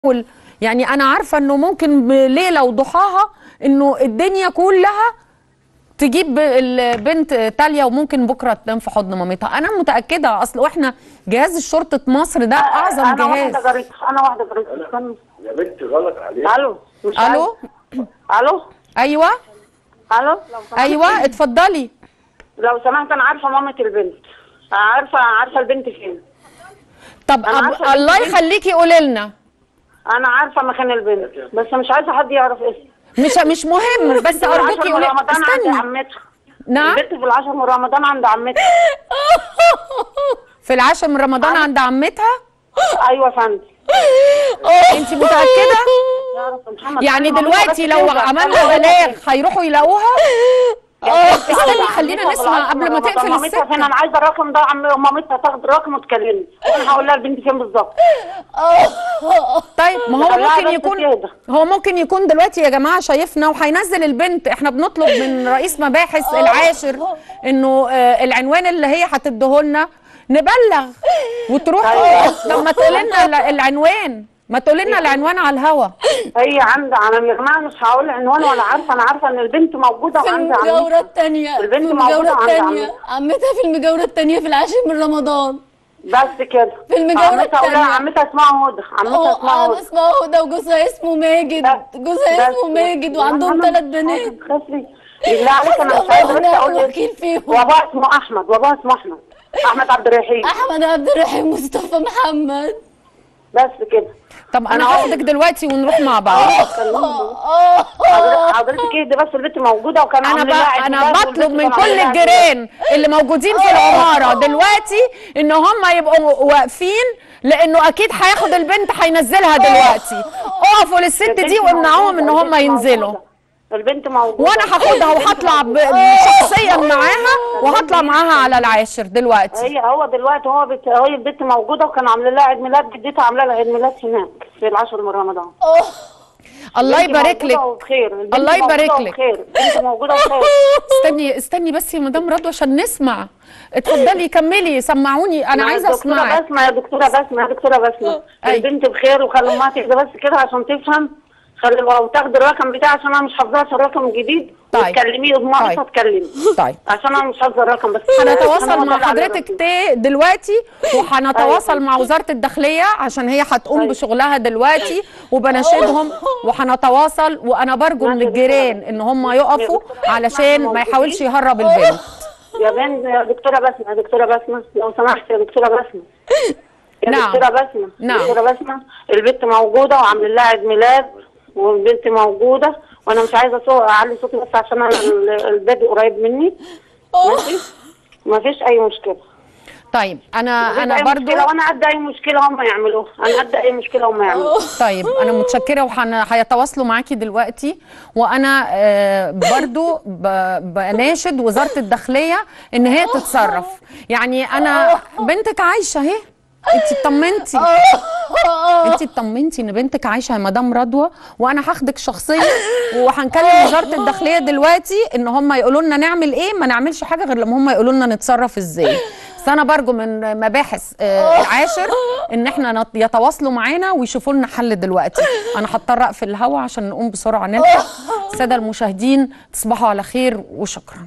وال- يعني انا عارفه انه ممكن بليله وضحاها انه الدنيا كلها تجيب البنت تاليا وممكن بكره تنام في حضن مامتها انا متاكده اصل واحنا جهاز شرطه مصر ده اعظم انا جهاز واحده جريت انا واحده جريت استنى يا بنت غلط عليك الو مش الو عارف. الو ايوه الو لو سمحت ايوه اتفضلي لو سمحت انا عارفه مامه البنت عارفه عارفه البنت فين طب أنا أب... عارفة الله البنت. يخليكي قولي لنا انا عارفه مكان البنت بس مش عايزه حد يعرف اسمه مش مش مهم بس البنت في العشر ارجوكي من قولي رمضان عند استني عمتها نعم البنت في العشر من رمضان عند عمتها في العاشر من رمضان عند عمتها ايوه يا فندم انت متاكده يا رب محمد يعني أنا مامتها دلوقتي بس لو كده. عملنا أنا بلاغ هيروحوا يلاقوها يا استني بنت خلينا عمتها في نسمع العشر قبل من ما رمضان. تقفل مامتها السكة. فين انا عايزه الرقم ده عم مامتها تاخد الرقم وتكلمني وانا هقول لها البنت فين بالظبط طيب ما هو خليها ممكن بس يكون كده. هو ممكن يكون دلوقتي يا جماعه شايفنا وهينزل البنت احنا بنطلب من رئيس مباحث العاشر انه آه، العنوان اللي هي هتديهولنا نبلغ وتروح طب ما تقول لنا ال- العنوان ما تقول لنا العنوان على الهوا هي عند انا يا جماعه مش هقول عنوان ولا عارفه انا عارفه ان البنت موجوده في وعند المجاورة عمتها التانية في البنت المجاورة موجودة عند التانية عمتها في المجاورة التانية في العاشر من رمضان بس كده في المجاورة عمتها أقول لها التانية. عمتها اسمها هدى عمتها اسمها اه هدى اسمها هدى وجوزها اسمه ماجد جوزها بس. اسمه ماجد وعندهم أنا ثلاث مش بنات عايزة تخافي. بالله عليك انا مش عايزه بس ربنا اقول لك وكيل فيهم وابوها اسمه احمد وابوها اسمه احمد احمد عبد الرحيم احمد عبد الرحيم مصطفى محمد بس كده طب انا أنا هقول- هاخدك دلوقتي ونروح مع بعض اه حضرتك- حضرتك اهدي بس البنت موجوده وكان انا عاملين لها بقى عيد انا ميلاد بطلب والبنت من كان كل عاملين لها عيد الجيران اللي موجودين في العماره دلوقتي ان هم يبقوا واقفين لانه اكيد هياخد البنت هينزلها دلوقتي اقفوا للست البنت دي وامنعوهم ان موجودة، هم البنت ينزلوا موجودة. البنت موجوده وانا هاخدها وهطلع ب- شخصيا معاها وهطلع معاها على العاشر دلوقتي هي هو دلوقتي هو بت... هي البنت موجوده وكان عاملين لها عيد ميلاد جدتها عامله لها عيد ميلاد هناك في العشر من رمضان الله البنت يبارك موجودة لك وبخير البنت الله يبارك موجودة لك. وبخير البنت موجوده وبخير استني استني بس يا مدام رضوى عشان نسمع اتفضلي كملي سمعوني انا مع عايزه الدكتورة اسمعك بسمة يا دكتورة بسمة يا دكتورة بسمة أي. البنت بخير وخلي امها تهدى بس كده عشان تفهم خلي وتاخد الرقم بتاعي عشان انا مش حافظاها عشان الرقم الجديد طيب. وتكلميه امها طيب. بس تكلمي طيب عشان انا مش حافظه الرقم بس هنتواصل أنا مع هطلع على حضرتك الرقم. تي دلوقتي وهنتواصل أيوة. مع وزارة الداخلية عشان هي هتقوم أيوة. بشغلها دلوقتي وبناشدهم وهنتواصل وانا برجو من ماشي يا الجيران دكتورة. ان هم يقفوا دكتورة. علشان ما يحاولش يهرب البنت يا بنت يا دكتورة بسمة يا دكتورة بسمة لو سمحت يا دكتورة بسمة يا نعم. دكتورة بسمة نعم. دكتورة بسمة البنت موجودة وعاملين لها عيد ميلاد والبنت موجودة وانا مش عايزة صوت اعلي صوتي بس عشان انا ال- الباب قريب مني ماشي مفيش اي مشكلة طيب انا مفيش انا أي برضو مشكلة وانا قد اي مشكلة هم يعملوها انا قد اي مشكلة هم يعملوها طيب انا متشكره وهيتواصلوا معاكي دلوقتي وانا آه، برضو ب- بناشد وزاره الداخليه ان هي تتصرف يعني انا بنتك عايشه اهي انت اطمنتي انت اطمنتي ان بنتك عايشه يا مدام رضوى وانا هاخدك شخصيا وهنكلم وزاره الداخليه دلوقتي ان هم يقولوا لنا نعمل ايه ما نعملش حاجه غير لما هم يقولوا لنا نتصرف ازاي بس انا برجو من مباحث آه، العاشر ان احنا نت- يتواصلوا معانا ويشوفوا لنا حل دلوقتي انا هضطر اقفل الهوا عشان نقوم بسرعه نلحق الساده المشاهدين تصبحوا على خير وشكرا